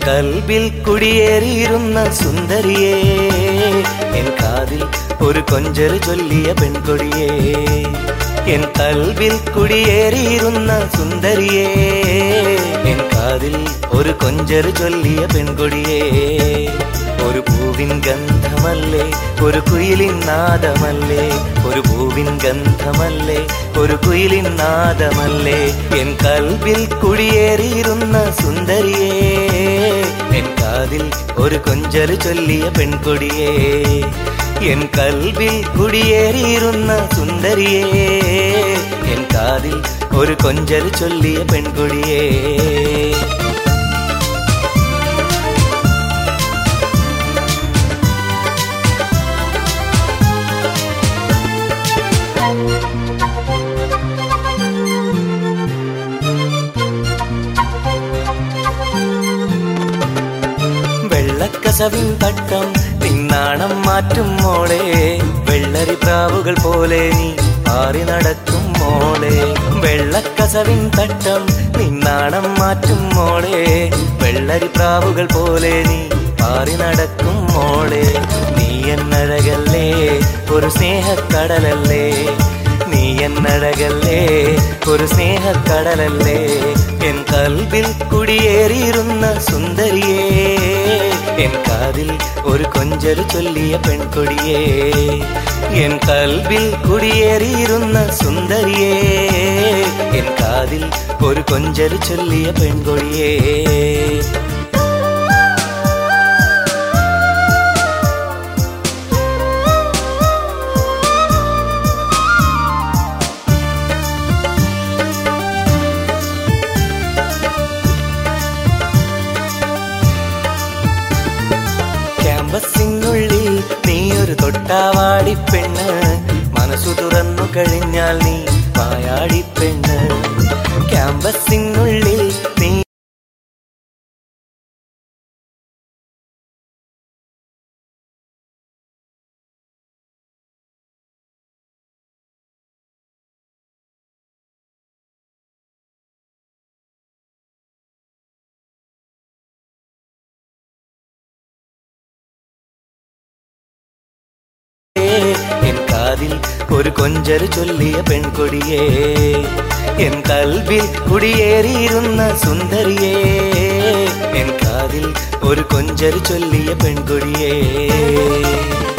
കൽബിൽ കുടിയേറിയിരുന്ന സുന്ദരിയേ എൻ കാതിൽ ഒരു കൊഞ്ചല് ചൊല്ലിയ പെൺകൊടിയേ എൻ കൽബിൽ കുടിയേറിയിരുന്ന സുന്ദരിയേ എൻ കാതിൽ ഒരു കൊഞ്ചല് ചൊല്ലിയ പെൺകൊടിയേ ഒരു പൂവിൻ ഗന്ധമല്ലേ ഒരു കുയിലിൻ നാദമല്ലേ ഒരു പൂവിൻ ഗന്ധമല്ലേ ഒരു കുയിലിൻ നാദമല്ലേ എൻ കൽബിൽ കുടിയേറിയിരുന്ന സുന്ദരിയേ എൻ കാതിൽ ഒരു കൊഞ്ചല് ചൊല്ലിയ പെൺകൊടിയേ എൻ കൽബിൽ കുടിയേറിയിരുന്ന സുന്ദരിയേ എൻ കാതിൽ ഒരു കൊഞ്ചല് ചൊല്ലിയ പെൺകൊടിയേ വെള്ളക്കസവിൻ തട്ടം നിന്നാണം മാറ്റും മോളെ വെള്ളരി പ്രാവുകൾ പോലെ നീ പാറി നടക്കും മോളെ വെള്ളക്കസവിൻ തട്ടം നിന്നാണം മാറ്റും മോളെ വെള്ളരി പ്രാവുകൾ പോലെ നീ പാറി നടക്കും മോളെ നീ എന്നഴകല്ലേ ഒരു സ്നേഹക്കടലല്ലേ നീ എന്നഴകല്ലേ ഒരു സ്നേഹക്കടലല്ലേ എൻ കൽബിൽ കുടിയേറിയിരുന്ന സുന്ദരിയേ എൻ കാതിൽ ഒരു കൊഞ്ചല് ചൊല്ലിയ പെൺകൊടിയേ എൻ കൽബിൽ കുടിയേറിയിരുന്ന സുന്ദരിയേ എൻ കാതിൽ ഒരു കൊഞ്ചല് ചൊല്ലിയ പെൺകൊടിയേ ക്യാമ്പസിനുള്ളിൽ നീ ഒരു തൊട്ടാവാടി പെണ്ണ് മനസ്സു തുറന്നു കഴിഞ്ഞാൽ നീ വായാടി പെണ്ണ് ക്യാമ്പസിനുള്ളിൽ നീ എൻ കാതിൽ ഒരു കൊഞ്ചല് ചൊല്ലിയ പെൺകൊടിയേ എൻ കൽബിൽ കുടിയേറിയിരുന്ന സുന്ദരിയേ എൻ കാതിൽ ഒരു കൊഞ്ചല് ചൊല്ലിയ പെൺകൊടിയേ